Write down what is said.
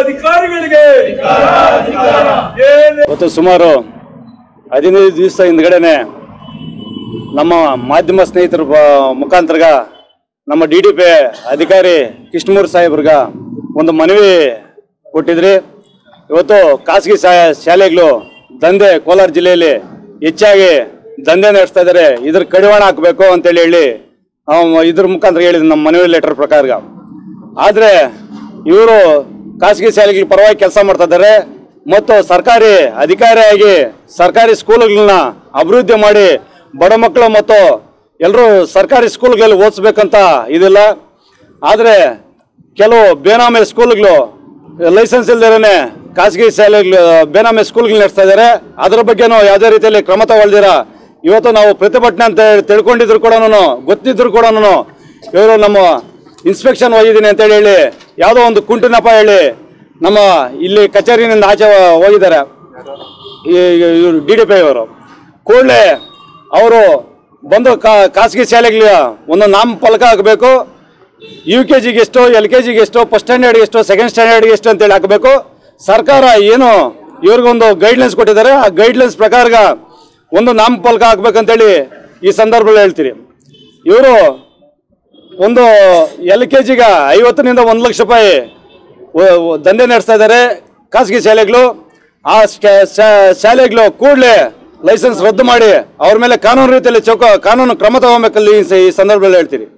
ಅಧಿಕಾರಿಗಳಿಗೆ ಏನು ಇವತ್ತು ಸುಮಾರು ಹದಿನೈದು ದಿವಸ ಹಿಂದ್ಗಡೆನೆ ನಮ್ಮ ಮಾಧ್ಯಮ ಸ್ನೇಹಿತರ ಬ- ಮುಖಾಂತರ ನಮ್ಮ ಡಿ ಡಿ ಪಿ ಅಧಿಕಾರಿ ಕೃಷ್ಣಮೂರ್ತಿ ಸಾಹೇಬ್ರಿಗ ಒಂದು ಮನವಿ ಕೊಟ್ಟಿದ್ರಿ ಇವತ್ತು ಖಾಸಗಿ ಶಾ- ಶಾಲೆಗಳು ದಂಧೆ ಕೋಲಾರ ಜಿಲ್ಲೆಯಲ್ಲಿ ಹೆಚ್ಚಾಗಿ ದಂಧೆ ನಡೆಸ್ತಾ ಇದ್ದಾರೆ ಇದ್ರ ಕಡಿವಾಣ ಹಾಕಬೇಕು ಅಂತೇಳಿ ಹೇಳಿ ಅವ ಇದ್ರ ಮುಖಾಂತರ ಹೇಳಿದ್ರು ನಮ್ಮ ಮನವಿ ಲೆಟರ್ ಪ್ರಕಾರ ಆದರೆ ಇವರು ಖಾಸಗಿ ಶಾಲೆಗಳ ಪರವಾಗಿ ಕೆಲಸ ಮಾಡ್ತಾ ಇದ್ದಾರೆ ಮತ್ತು ಸರ್ಕಾರಿ ಅಧಿಕಾರಿಯಾಗಿ ಸರ್ಕಾರಿ ಸ್ಕೂಲ್ಗಳನ್ನ ಅಭಿವೃದ್ಧಿ ಮಾಡಿ ಬಡ ಮಕ್ಕಳು ಮತ್ತು ಎಲ್ಲರೂ ಸರ್ಕಾರಿ ಸ್ಕೂಲ್ಗಳಲ್ಲಿ ಓದಿಸ್ಬೇಕಂತ ಇದಿಲ್ಲ ಆದರೆ ಕೆಲವು ಬೇನಾಮಿ ಸ್ಕೂಲ್ಗಳು ಲೈಸೆನ್ಸ್ ಇಲ್ದಿರೇ ಖಾಸಗಿ ಶಾಲೆಗಳು ಬೇನಾಮಿ ಸ್ಕೂಲ್ಗಳು ನಡೆಸ್ತಾ ಇದ್ದಾರೆ ಅದರ ಬಗ್ಗೆನೂ ಯಾವುದೇ ರೀತಿಯಲ್ಲಿ ಕ್ರಮ ತಗೊಳ್ದಿರ ಇವತ್ತು ನಾವು ಪ್ರತಿಭಟನೆ ಅಂತ ಹೇಳಿ ತಿಳ್ಕೊಂಡಿದ್ರು ಕೂಡ ಗೊತ್ತಿದ್ರು ಕೂಡ ಇವರು ನಮ್ಮ ಇನ್ಸ್ಪೆಕ್ಷನ್ ಹೋಗಿದ್ದೀನಿ ಅಂತೇಳಿ ಹೇಳಿ ಯಾವುದೋ ಒಂದು ಕುಂಟಿನಪ್ಪ ಹೇಳಿ ನಮ್ಮ ಇಲ್ಲಿ ಕಚೇರಿನಿಂದ ಆಚೆ ಹೋಗಿದ್ದಾರೆ ಇವರು ಡಿ ಡಿ ಪಿ ಅವರು ಕೂಡಲೇ ಅವರು ಬಂದು ಕಾ- ಖಾಸಗಿ ಶಾಲೆಗಳ ಒಂದು ನಾಮಫಲಕ ಹಾಕಬೇಕು ಯು ಕೆ ಜಿಗೆ ಎಷ್ಟು ಎಲ್ ಕೆ ಜಿಗೆ ಎಷ್ಟು ಫಸ್ಟ್ ಸ್ಟ್ಯಾಂಡರ್ಡ್ಗೆ ಎಷ್ಟು ಸೆಕೆಂಡ್ ಸ್ಟ್ಯಾಂಡರ್ಡ್ಗೆ ಎಷ್ಟು ಅಂತೇಳಿ ಹಾಕಬೇಕು ಸರ್ಕಾರ ಏನು ಇವ್ರಿಗೊಂದು ಗೈಡ್ಲೈನ್ಸ್ ಕೊಟ್ಟಿದ್ದಾರೆ ಆ ಗೈಡ್ಲೈನ್ಸ್ ಪ್ರಕಾರ ಒಂದು ನಾಮಫಲಕ ಹಾಕ್ಬೇಕಂತೇಳಿ ಈ ಸಂದರ್ಭದಲ್ಲಿ ಹೇಳ್ತೀರಿ ಇವರು ಒಂದು ಎಲ್ ಕೆ ಜಿಗೆ ಐವತ್ತರಿಂದ ಒಂದು ಲಕ್ಷ ರೂಪಾಯಿ ವ- ವ- ದಂಧೆ ನಡೆಸ್ತಾ ಇದ್ದಾರೆ ಖಾಸಗಿ ಶಾಲೆಗಳು ಆ ಸ್ಟ- ಶಾ- ಶಾಲೆಗಳು ಕೂಡಲೇ ಲೈಸೆನ್ಸ್ ರದ್ದು ಮಾಡಿ ಅವ್ರ ಮೇಲೆ ಕಾನೂನು ರೀತಿಯಲ್ಲಿ ಚೌಕ ಕಾನೂನು ಕ್ರಮ ತಗೊಬೇಕಲ್ಲಿ ಈ ಸ- ಈ ಸಂದರ್ಭದಲ್ಲಿ ಹೇಳ್ತೀರಿ